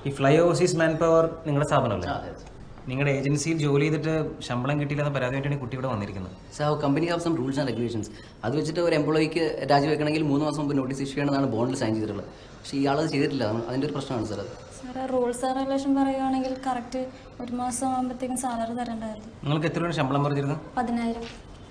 ഈ fly overseas man power നിങ്ങളുടെ സ്ഥാപനമല്ലേ അതെ നിങ്ങളുടെ ഏജൻസിയിൽ ജോലി ചെയ്തിട്ട് ശമ്പളം കിട്ടിയില്ലെന്ന് പരാതി വേണ്ടിയാണ് കുട്ടി ഇവിടെ വന്നിരിക്കുന്നത് so company have some rules and regulations അത് വെച്ചിട്ട് ഒരു എംപ്ലോയിക്ക് രാജിവെക്കണമെങ്കിൽ മൂന്ന് മാസം മുമ്പ് നോട്ടീസ് ഇഷ്യൂ ചെയ്യണമെന്നാണ് ബോണ്ടിൽ സൈൻ ചെയ്തിട്ടുള്ളത് പക്ഷേ ഇയാളത് ചെയ്തിട്ടില്ല അതാണ് അതിൻ്റെ ഒരു പ്രശ്നമാണ് സാർ അത് സാറേ റൂൾസ് ആൻഡ് റെഗുലേഷൻ പറയുകയാണെങ്കിൽ കറക്റ്റ് ഒരു മാസം ആകുമ്പോഴത്തേക്കും സാലറി തരേണ്ടായിരുന്നു നിങ്ങൾക്ക് എത്ര രൂപ ശമ്പളം പറഞ്ഞിരുന്നു പതിനായിരം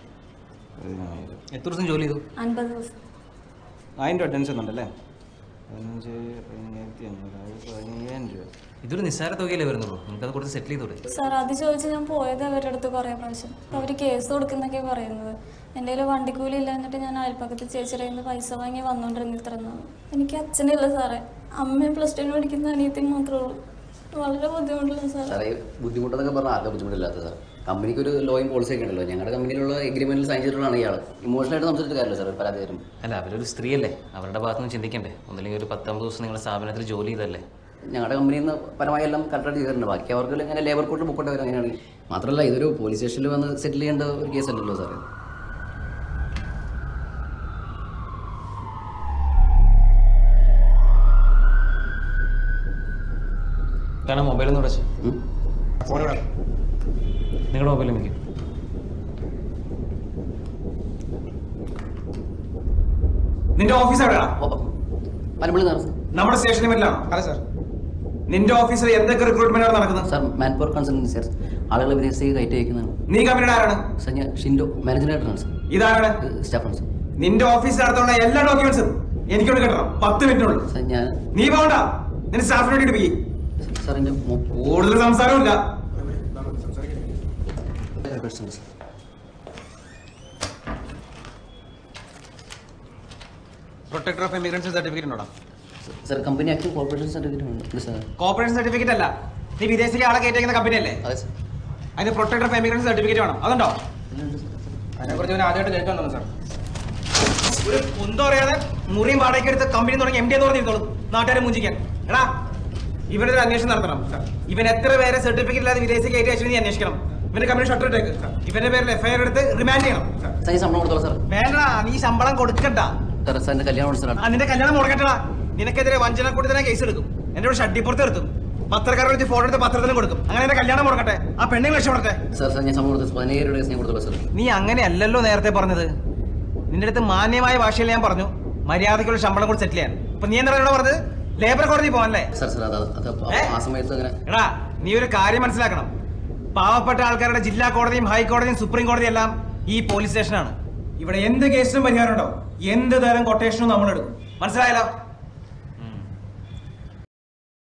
എത്ര ദിവസം ജോലി ചെയ്തു അൻപത് ദിവസം ആയിരം രൂപ അറ്റൻസ് ഉണ്ടല്ലേ പതിനഞ്ച് പതിനയ്യായിരത്തി അഞ്ഞൂറ് പതിനയ്യായിരം രൂപ ഇതൊരു നിസ്സാര തുകയല്ലേ വരുന്നുള്ളൂ നിങ്ങൾക്ക് അത് കൊടുത്ത് സെറ്റിൽ ചെയ്തോടെ സാർ അത് ചോദിച്ച് ഞാൻ പോയത് അവരുടെ അടുത്ത് കുറേ പ്രാവശ്യം അപ്പോൾ അവർ കേസ് കൊടുക്കുന്നൊക്കെ പറയുന്നത് എൻ്റെ കയ്യിൽ വണ്ടിക്കൂലി ഇല്ല എന്നിട്ട് ഞാൻ അയൽപ്പക്കത്ത് ചേച്ചിയുടെ കയ്യിൽ നിന്ന് പൈസ വാങ്ങി വന്നുകൊണ്ടിരുന്ന ഇത്ര നാൾ എനിക്ക് അച്ഛനില്ല സാറേ അമ്മയും പ്ലസ് ടുവിന് പഠിക്കുന്ന അനിയത്തി മാത്രമേ ഉള്ളൂ വളരെ ബുദ്ധിമുട്ടില്ല സാറേ സാറേ ബുദ്ധിമുട്ടെന്നൊക്കെ പറഞ്ഞാൽ ആകെ ബുദ്ധിമുട്ടില്ലാത്ത സാർ കമ്പനിക്ക് ഒരു ലോയും പോളിസി ഒക്കെ ഉണ്ടല്ലോ ഞങ്ങളുടെ കമ്പനിയിലുള്ള എഗ്രിമെന്റിൽ സൈൻ ചെയ്തിട്ടുള്ളതാണ് ഇയാൾ ഇമോഷണലായിട്ട് സംസാരിച്ചിട്ട് കാര്യമില്ല സാർ പരാതി തരും അല്ല അവരൊരു സ്ത്രീയല്ലേ അവരുടെ ഭാഗത്തുനിന്ന് ചിന്തിക്കണ്ടേ ഒന്നില്ലെങ്കിൽ ഒരു പത്തൊമ്പത് ദിവസം നിങ്ങളുടെ സ്ഥാപനത്തിൽ ജോലി ചെയ്തല്ലേ ഞങ്ങളുടെ കമ്പനിയിൽ നിന്ന് പരമായി എല്ലാം കറക്റ്റായിട്ട് ചെയ്തിട്ടുണ്ട് ബാക്കി അവർക്ക് ഇങ്ങനെ ലേബർ കോർട്ടിൽ ബുക്കോട്ട് വരും അങ്ങനെയാണ് മാത്രമല്ല ഇതൊരു പോലീസ് സ്റ്റേഷനിൽ വന്ന് സെറ്റിൽ ചെയ്യേണ്ട ഒരു കേസ് അല്ലല്ലോ സാറേ കാരണം മൊബൈലൊന്നും ഉടച്ച് ഉം? നിങ്ങളുടെ മൊബൈൽ എനിക്ക് നിന്റെ ഓഫീസ് എവിടെയാണ് ഓ, മലമ്പള്ളി സാർ നമ്മുടെ സ്റ്റേഷന് മുന്നിലാണോ അതെ സാർ നിന്റെ ഓഫീസിൽ എന്തൊക്കെ റിക്രൂട്ട്മെന്റ് ആണ് നടക്കുന്നത് sir man power consultancy sir ആളുകളെ വിദേശത്തേക്ക് കയറ്റി അയക്കുന്നതാണ് നീ കമ്പനിയുടെ ആരാണ് സാർ ഞാൻ ഷിൻഡോ മാനേജർ ഡയറക്ടറാണ് സാർ ഇതാരാണ് സ്റ്റാഫാണ് സാർ നിന്റെ ഓഫീസിനകത്തുള്ള എല്ലാ ഡോക്യുമെന്റ്സും എനിക്കോട് കിട്ടണം പത്ത് മിനിറ്റിനുള്ളിൽ സാർ ഞാൻ നീ പോകണ്ട നിന്റെ സ്റ്റാഫിന് വേണ്ടിയിട്ട് പോയി സാർ എൻ്റെ മൊ- കൂടുതൽ സംസാരമില്ല പ്രശ്നം sir protector of emigrants certificate ഉണ്ടോ sir company action corporation certificate ഉണ്ട് സാർ കോപ്പറേഷൻ സർട്ടിഫിക്കറ്റ് അല്ല നീ വിദേശത്തേക്ക് ആളെ കയറ്റിക്കുന്ന കമ്പനി അല്ലേ അതെ സാർ അതിന് പ്രൊട്ടക്ടർ ഓഫ് എമിഗ്രൻസി സർട്ടിഫിക്കറ്റ് വേണം അതുണ്ടോ ഉണ്ട് സാർ അതിനെ കുറിച്ച് ഞാൻ ആദ്യമായിട്ട് കേൾക്കാൻ സാർ ഒരു കുന്തം അറിയാതെ മുറിയും വാടകയ്ക്ക് എടുത്ത് കമ്പനി തുടങ്ങി എം ഡി എന്ന് പറഞ്ഞിരുന്നോളും നാട്ടുകാരെ മുഞ്ചിക്കാൻ എടാ ഇവനൊരു അന്വേഷണം നടത്തണം ഇവൻ എത്ര പേരെ സർട്ടിഫിക്കറ്റ് ഇല്ലാതെ വിദേശത്തേക്ക് കയറ്റി അയച്ചു നീ അന്വേഷിക്കണം ഇവന്റെ കമ്പനി ഷട്ടർ ഇട്ടേക്ക് ഇവന്റെ പേരിൽ എഫ്ഐആർ എടുത്ത് റിമാൻഡ് ചെയ്യണം സാർ ഈ ശമ്പളം കൊടുത്തോളാം സാർ വേണ്ടടാ നീ ശമ്പളം കൊടുക്കണ്ട സാർ സാറിൻ്റെ കല്യാണം സാറാണ് ആ, നിന്റെ കല്യാണം മുടക്കട്ടടാ നിനക്കെതിരെ വഞ്ചന കൂടി തന്നെ കേസ് എടുക്കും എന്റെ ഒരു ഷഡ്ഡിപ്പുറത്ത് നിർത്തും പത്രക്കാരെ വെച്ച് ഫോട്ടോ എടുത്ത് പത്രത്തിലും കൊടുക്കും അങ്ങനെ എന്റെ കല്യാണം മുടക്കട്ടെ ആ പെണ്ണുങ്ങൾ രക്ഷപ്പെടട്ടെ സാർ സാർ ഞാൻ ശമ്പളം കൊടുത്തു പതിനേഴ് രൂപ ഞാൻ കൊടുത്തോളാം സാർ നീ അങ്ങനെയല്ലല്ലോ നേരത്തെ പറഞ്ഞത് നിന്റെ അടുത്ത് മാന്യമായ ഭാഷയിൽ ഞാൻ പറഞ്ഞു മര്യാദയ്ക്കുള്ള ശമ്പളം കൂടി സെറ്റിൽ ചെയ്യാൻ അപ്പൊ നീ എന്താ എന്നോട് പറഞ്ഞത് ലേബർ കോടതി പോകാനല്ലേ സാർ സാർ അത് അത് ഏ? ആ സമയത്ത് അങ്ങനെ എടാ നീ ഒരു കാര്യം മനസ്സിലാക്കണം പാവപ്പെട്ട ആൾക്കാരുടെ ജില്ലാ കോടതിയും ഹൈക്കോടതിയും സുപ്രീം കോടതിയും എല്ലാം ഈ പോലീസ് സ്റ്റേഷനാണ് ഇവിടെ എന്ത് കേസിനും പരിഹാരം ഉണ്ടോ എന്ത് തരം കൊട്ടേഷനും നമ്മൾ എടുക്കും മനസ്സിലായല്ലോ